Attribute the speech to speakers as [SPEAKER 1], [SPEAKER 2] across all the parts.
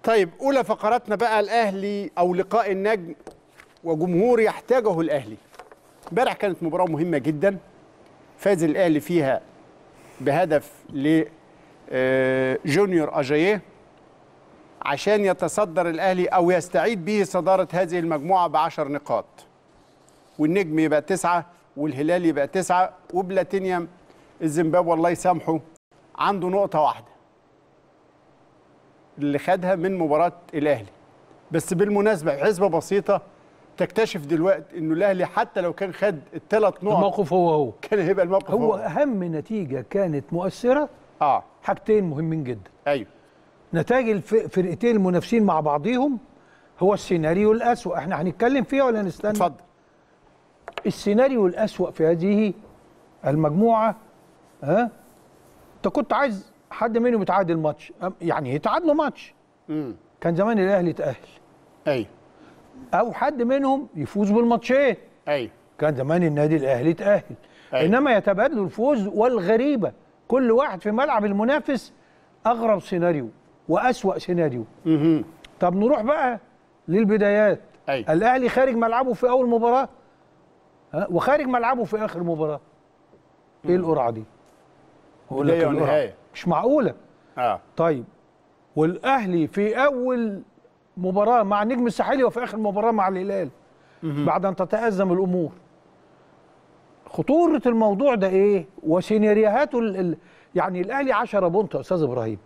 [SPEAKER 1] طيب اولى فقراتنا بقى الاهلي او لقاء النجم وجمهور يحتاجه الاهلي امبارح كانت مباراه مهمه جدا فاز الاهلي فيها بهدف ل آه، جونيور اجاييه عشان يتصدر الاهلي او يستعيد به صداره هذه المجموعه بعشر نقاط والنجم يبقى تسعه والهلال يبقى تسعه وبلاتينيوم الزيمبابوي الله يسامحه عنده نقطه واحده اللي خدها من مباراه الاهلي بس بالمناسبه حسبه بسيطه تكتشف دلوقتي انه الاهلي حتى لو كان خد الثلاث نقط
[SPEAKER 2] الموقف هو هو
[SPEAKER 1] كان هيبقى الموقف
[SPEAKER 2] هو اهم نتيجه كانت مؤثره
[SPEAKER 1] اه
[SPEAKER 2] حاجتين مهمين جدا
[SPEAKER 1] ايوه
[SPEAKER 2] نتائج الفرقتين المنافسين مع بعضيهم هو السيناريو الأسوأ احنا هنتكلم فيها ولا نستنى
[SPEAKER 1] اتفضل
[SPEAKER 2] السيناريو الأسوأ في هذه المجموعة ها انت كنت عايز حد منهم يتعادل ماتش أم- يعني يتعادلوا ماتش
[SPEAKER 1] امم
[SPEAKER 2] كان زمان الاهلي تأهل
[SPEAKER 1] ايوه
[SPEAKER 2] او حد منهم يفوز بالماتشين
[SPEAKER 1] ايوه
[SPEAKER 2] كان زمان النادي الاهلي تأهل
[SPEAKER 1] أيوة.
[SPEAKER 2] انما يتبادلوا الفوز والغريبة كل واحد في ملعب المنافس اغرب سيناريو واسوأ سيناريو
[SPEAKER 1] اها
[SPEAKER 2] طب نروح بقى للبدايات
[SPEAKER 1] أيوة.
[SPEAKER 2] الاهلي خارج ملعبه في اول مباراه ها وخارج ملعبه في اخر مباراه ايه القرعه دي أقول لك
[SPEAKER 1] بداية
[SPEAKER 2] القرعة.
[SPEAKER 1] ونهاية.
[SPEAKER 2] مش معقوله
[SPEAKER 1] اه
[SPEAKER 2] طيب والاهلي في اول مباراه مع النجم الساحلي وفي اخر مباراه مع الهلال بعد ان تتازم الامور خطوره الموضوع ده ايه وسيناريوهاته ال- ال- يعني الاهلي 10 بونت يا استاذ ابراهيم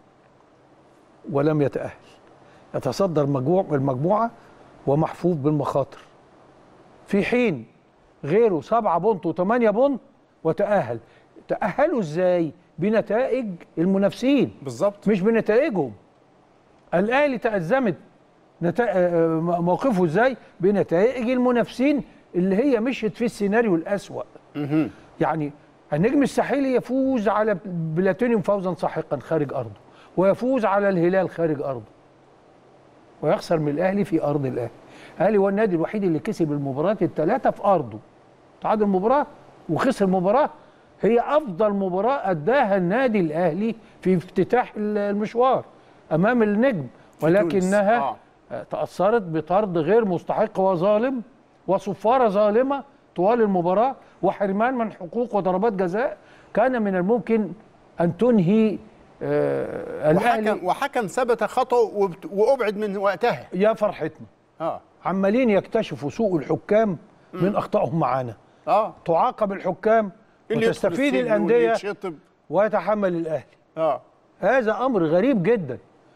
[SPEAKER 2] ولم يتاهل يتصدر مجموع المجموعه ومحفوف بالمخاطر في حين غيره 7 بونت و8 بونت وتاهل تاهلوا ازاي بنتائج المنافسين
[SPEAKER 1] بالظبط
[SPEAKER 2] مش بنتائجهم الاهلي تأزمت نتا... آه، موقفه ازاي بنتائج المنافسين اللي هي مشيت في السيناريو الأسوأ
[SPEAKER 1] اها
[SPEAKER 2] يعني النجم الساحلي يفوز على بلاتينيوم فوزا ساحقا خارج ارضه ويفوز على الهلال خارج ارضه ويخسر من الاهلي في ارض الاهلي الاهلي هو النادي الوحيد اللي كسب المباريات الثلاثه في ارضه تعادل مباراه وخسر مباراه هي افضل مباراه اداها النادي الاهلي في افتتاح المشوار امام النجم ولكنها
[SPEAKER 1] آه.
[SPEAKER 2] تاثرت بطرد غير مستحق وظالم وصفاره ظالمه طوال المباراه وحرمان من حقوق وضربات جزاء كان من الممكن ان تنهي آه الاهلي
[SPEAKER 1] وحكم وحكم ثبت خطأ وبت- وابعد من وقتها
[SPEAKER 2] يا فرحتنا
[SPEAKER 1] اه
[SPEAKER 2] عمالين يكتشفوا سوء الحكام من اخطائهم معانا
[SPEAKER 1] اه
[SPEAKER 2] تعاقب الحكام
[SPEAKER 1] اللي يدخل
[SPEAKER 2] وتستفيد
[SPEAKER 1] السجن واللي
[SPEAKER 2] الانديه
[SPEAKER 1] يتشطب
[SPEAKER 2] ويتحمل الاهلي
[SPEAKER 1] اه
[SPEAKER 2] هذا امر غريب جدا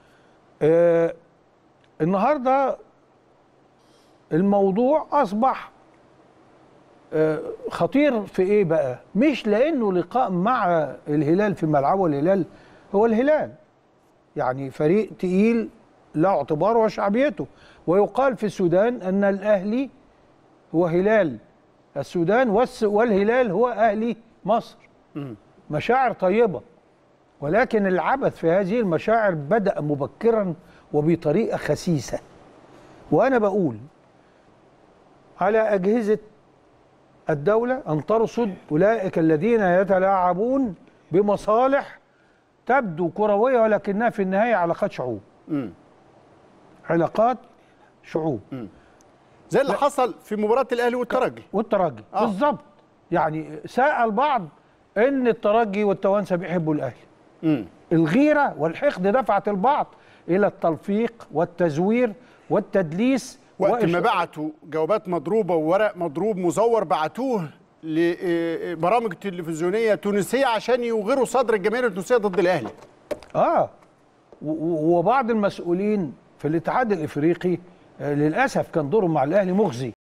[SPEAKER 2] آه النهارده الموضوع اصبح آه خطير في ايه بقى مش لانه لقاء مع الهلال في ملعبه والهلال هو الهلال يعني فريق تقيل له اعتباره وشعبيته ويقال في السودان ان الاهلي هو هلال السودان والس- والهلال هو اهلي مصر مشاعر طيبه ولكن العبث في هذه المشاعر بدأ مبكرا وبطريقة خسيسة وأنا بقول على أجهزة الدولة أن ترصد أولئك الذين يتلاعبون بمصالح تبدو كروية ولكنها في النهاية علاقات شعوب
[SPEAKER 1] امم
[SPEAKER 2] علاقات شعوب
[SPEAKER 1] زي اللي حصل في مباراة الاهلي والترجي
[SPEAKER 2] والترجي
[SPEAKER 1] آه.
[SPEAKER 2] بالظبط يعني ساء البعض ان الترجي والتوانسه بيحبوا الاهلي
[SPEAKER 1] امم
[SPEAKER 2] الغيرة والحقد دفعت البعض إلى التلفيق والتزوير والتدليس
[SPEAKER 1] وقت
[SPEAKER 2] وإش-
[SPEAKER 1] ما بعتوا جوابات مضروبة وورق مضروب مزور بعتوه لبرامج تلفزيونية تونسية عشان يوغروا صدر الجماهير التونسية ضد الأهلي
[SPEAKER 2] آه و- و- وبعض المسؤولين في الاتحاد الإفريقي آه، للأسف كان دورهم مع الأهلي مخزي